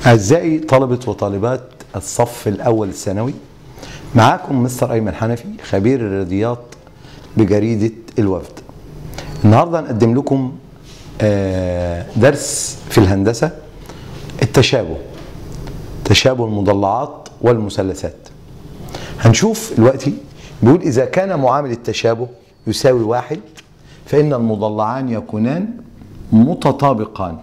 أعزائي طلبة وطالبات الصف الأول الثانوي معاكم مستر أيمن حنفي خبير الرياضيات بجريدة الوفد النهاردة هنقدم لكم آه، درس في الهندسة التشابه تشابه المضلعات والمثلثات هنشوف دلوقتي بيقول إذا كان معامل التشابه يساوي واحد فإن المضلعان يكونان متطابقان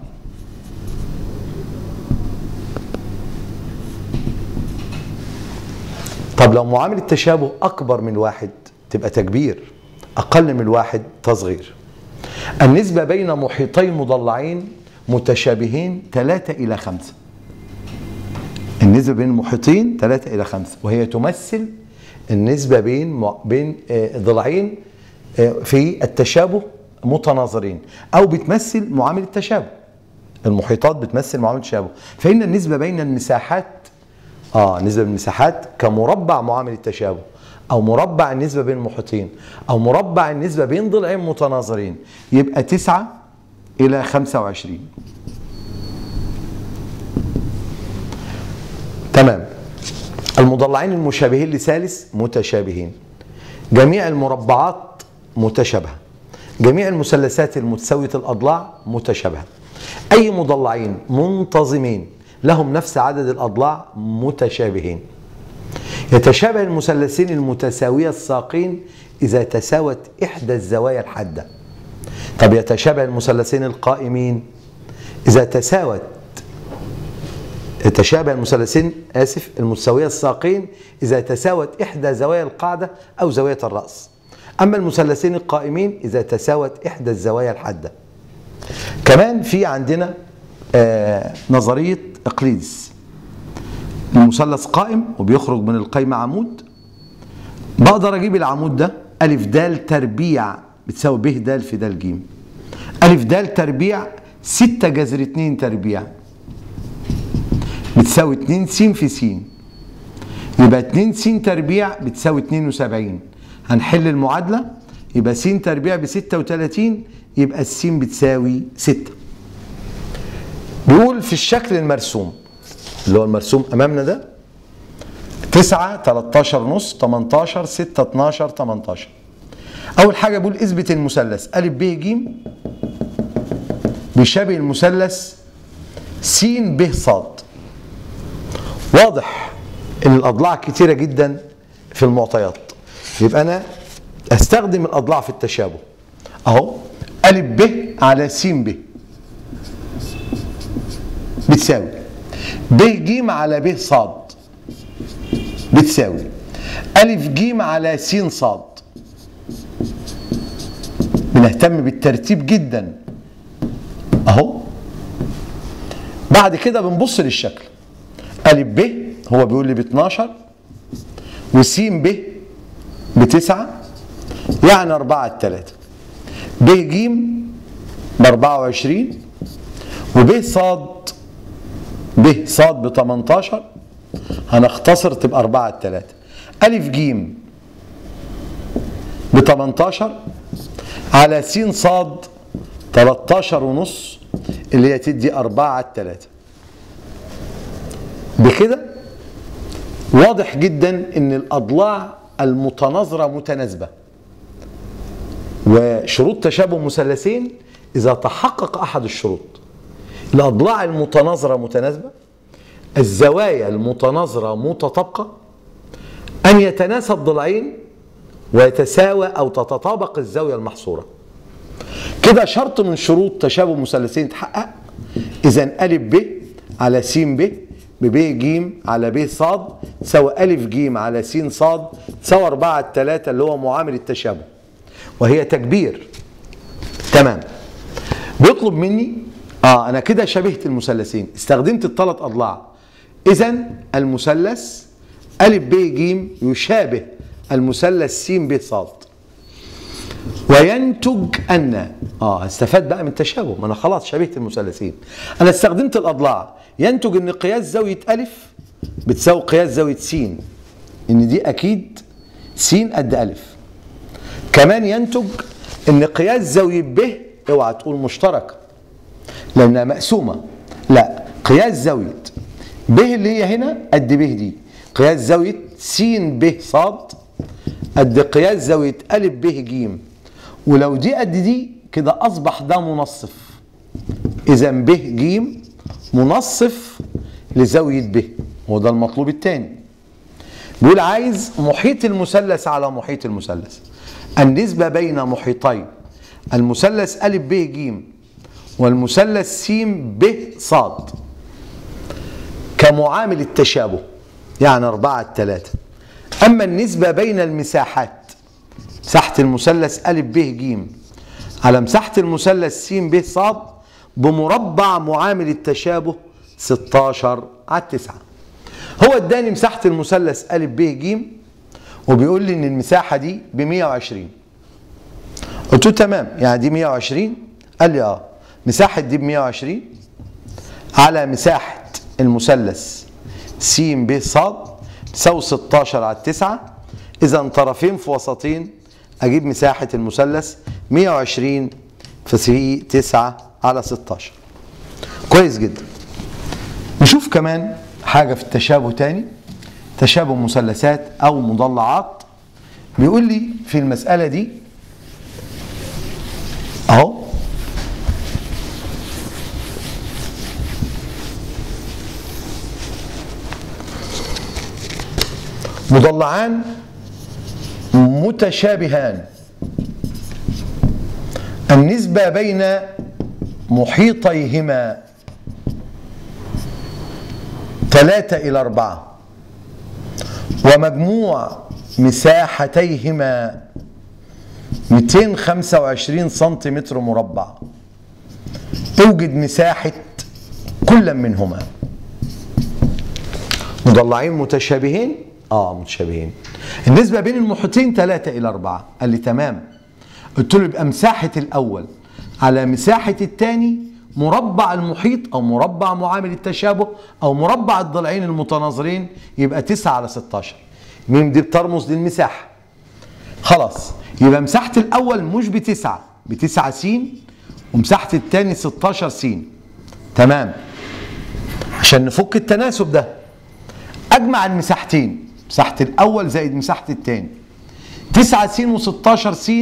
طب لو معامل التشابه أكبر من واحد تبقى تكبير أقل من واحد تصغير النسبة بين محيطي مضلعين متشابهين 3 إلى 5 النسبة بين المحيطين 3 إلى 5 وهي تمثل النسبة بين م- بين آه، ضلعين آه، في التشابه متناظرين أو بتمثل معامل التشابه المحيطات بتمثل معامل التشابه فإن النسبة بين المساحات اه نسبة المساحات كمربع معامل التشابه او مربع النسبة بين المحيطين او مربع النسبة بين ضلعين متناظرين يبقى 9 الى 25 تمام المضلعين المشابهين لثالث متشابهين جميع المربعات متشابهة جميع المثلثات المتساوية الأضلاع متشابهة أي مضلعين منتظمين لهم نفس عدد الأضلاع متشابهين يتشابه المثلثين المتساوية الساقين إذا تساوت إحدى الزوايا الحادة طب يتشابه المثلثين القائمين إذا تساوت يتشابه المثلثين آسف المتساوية الساقين إذا تساوت إحدى زوايا القاعدة أو زاوية الرأس أما المثلثين القائمين إذا تساوت إحدى الزوايا الحادة كمان في عندنا آه نظرية إقليدس المثلث قائم وبيخرج من القايمة عمود بقدر أجيب العمود ده ألف دال تربيع بتساوي ب د في د ج ألف دال تربيع 6 جذر 2 تربيع بتساوي 2 س في س يبقى 2 س تربيع بتساوي 72 هنحل المعادلة يبقى س تربيع ب 36 يبقى الس بتساوي 6 بيقول في الشكل المرسوم اللي هو المرسوم امامنا ده 9 13 ونص 18 6 12 18 اول حاجه بيقول اثبت المثلث ا ب ج بيشابه المثلث س ب ص واضح ان الاضلاع كتيره جدا في المعطيات يبقى انا استخدم الاضلاع في التشابه اهو ا ب على س ب بتساوي ب ج على ب ص بتساوي أ ج على س ص بنهتم بالترتيب جدا اهو بعد كده بنبص للشكل أ ب هو بيقول لي ب 12 وس ب ب 9 يعني 4 3 ب ج ب 24 وب ص ب ص ب 18 هنختصر تبقى 4 3 أ ج ب 18 على س ص 13 ونص اللي هي تدي 4 3 بكده واضح جدا ان الاضلاع المتناظره متناسبه وشروط تشابه مثلثين اذا تحقق احد الشروط الاضلاع المتناظره متناسبه الزوايا المتناظره متطابقه ان يتناسب ضلعين ويتساوى او تتطابق الزاويه المحصوره كده شرط من شروط تشابه مثلثين اتحقق اذا ا ب على س ب بب ج على ب ص تساوي ا ج على س ص تساوي 4 3 اللي هو معامل التشابه وهي تكبير تمام بيطلب مني اه انا كده شبهت المثلثين استخدمت الثلاث اضلاع اذا المثلث ا ب ج يشابه المثلث س ب ص وينتج ان اه استفاد بقى من التشابه ما انا خلاص شبهت المثلثين انا استخدمت الاضلاع ينتج ان قياس زاويه ا بتساوي قياس زاويه س ان دي اكيد س قد ا كمان ينتج ان قياس زاويه ب اوعى تقول مشتركه لانها مقسومه لا قياس زاويه ب اللي هي هنا قد ب دي قياس زاوية س ب ص قد قياس زاوية أ ب ج ولو دي قد دي كده أصبح ده منصف إذا ب ج منصف لزاوية ب وده المطلوب الثاني بيقول عايز محيط المثلث على محيط المثلث النسبة بين محيطين المثلث أ ب ج والمثلث س ب ص كمعامل التشابه يعني أربعة ثلاثة أما النسبة بين المساحات مساحة المثلث أ ب ج على مساحة المثلث س ب ص بمربع معامل التشابه 16 على 9 هو اداني مساحة المثلث أ ب ج وبيقول لي إن المساحة دي ب 120 قلت له تمام يعني دي 120 قال لي اه مساحة دي ب 120 على مساحة المثلث س ب ص تساوي 16 على 9 إذا طرفين في وسطين أجيب مساحة المثلث 120 في 9 على 16 كويس جدا نشوف كمان حاجة في التشابه تاني تشابه مثلثات أو مضلعات بيقول لي في المسألة دي أهو مضلعان متشابهان النسبة بين محيطيهما ثلاثة إلى أربعة ومجموع مساحتيهما 225 سنتيمتر مربع اوجد مساحة كل منهما مضلعين متشابهين اه متشابهين النسبة بين المحيطين 3 إلى 4 قال لي تمام قلت له يبقى مساحة الأول على مساحة الثاني مربع المحيط أو مربع معامل التشابه أو مربع الضلعين المتناظرين يبقى 9 على 16 ميم دي بترمز للمساحة خلاص يبقى مساحة الأول مش بتسعة بتسعة س ومساحة الثاني 16 س تمام عشان نفك التناسب ده أجمع المساحتين مساحة الأول زائد مساحة الثاني 9 س و16 س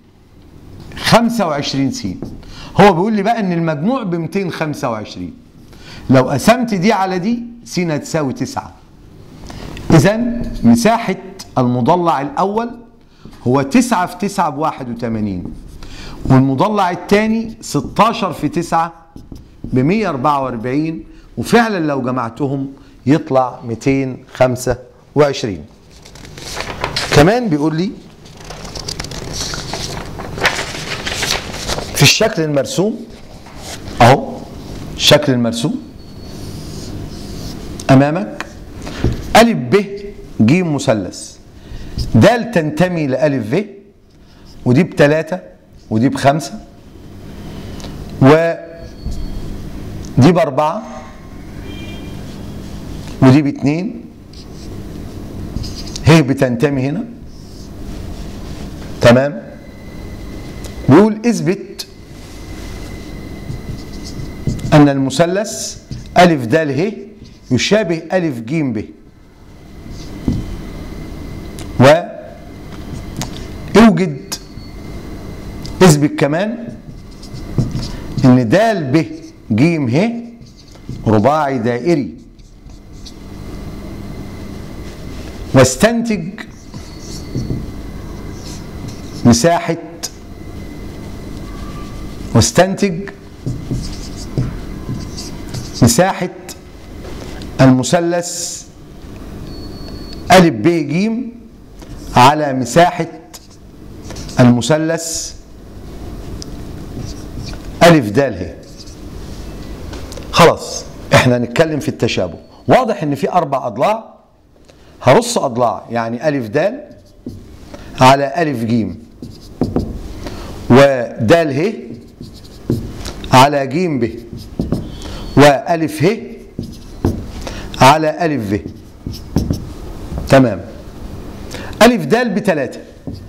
25 س هو بيقول لي بقى ان المجموع ب 225 لو قسمت دي على دي س هتساوي 9 اذا مساحة المضلع الاول هو 9 في 9 ب 81 والمضلع الثاني 16 في 9 ب 144 وفعلا لو جمعتهم يطلع 225 كمان بيقول لي في الشكل المرسوم اهو الشكل المرسوم امامك الف ب ج مثلث د تنتمي لالف ب ودي بثلاثة ودي بخمسة ودي بأربعة ودي باتنين هي بتنتمي هنا تمام بيقول اثبت أن المثلث ألف د ه يشابه ألف ج ب و اوجد اثبت كمان ان د ب ج ه رباعي دائري واستنتج مساحة واستنتج مساحة المثلث أ ب ج على مساحة المثلث أ د ه خلاص احنا نتكلم في التشابه واضح ان في اربع اضلاع هرص اضلاع يعني أ د على أ ج ود ه على ج ب وألف ه على ألف ب تمام ألف د بتلاتة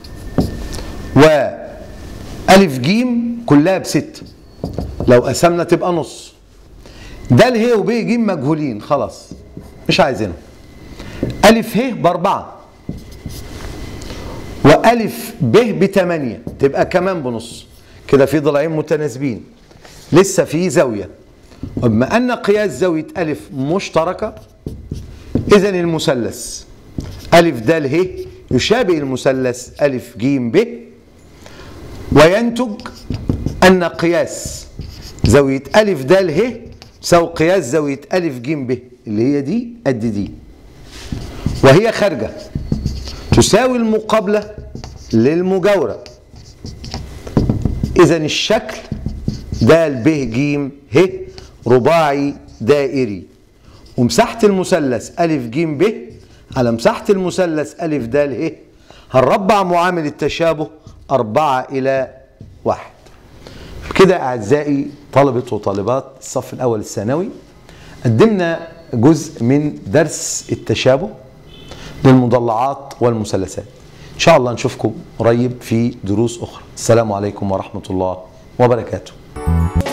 وألف ج كلها بستة لو قسمنا تبقى نص د ه وب ج مجهولين خلاص مش عايزينهم ألف ه بأربعة وألف ب بثمانية تبقى كمان بنص كده في ضلعين متناسبين لسه في زاوية وبما أن قياس زاوية ألف مشتركة إذا المثلث ألف د ه يشابه المثلث ألف ج ب وينتج أن قياس زاوية ألف د ه تساوي قياس زاوية ألف ج ب اللي هي دي قد دي وهي خارجة تساوي المقابلة للمجاورة إذا الشكل د ب ج ه رباعي دائري ومساحة المثلث ألف ج ب على مساحة المثلث ألف د ه هنربع معامل التشابه أربعة إلى واحد كده أعزائي طلبة وطالبات الصف الأول الثانوي قدمنا جزء من درس التشابه للمضلعات والمثلثات إن شاء الله نشوفكم قريب في دروس أخرى السلام عليكم ورحمة الله وبركاته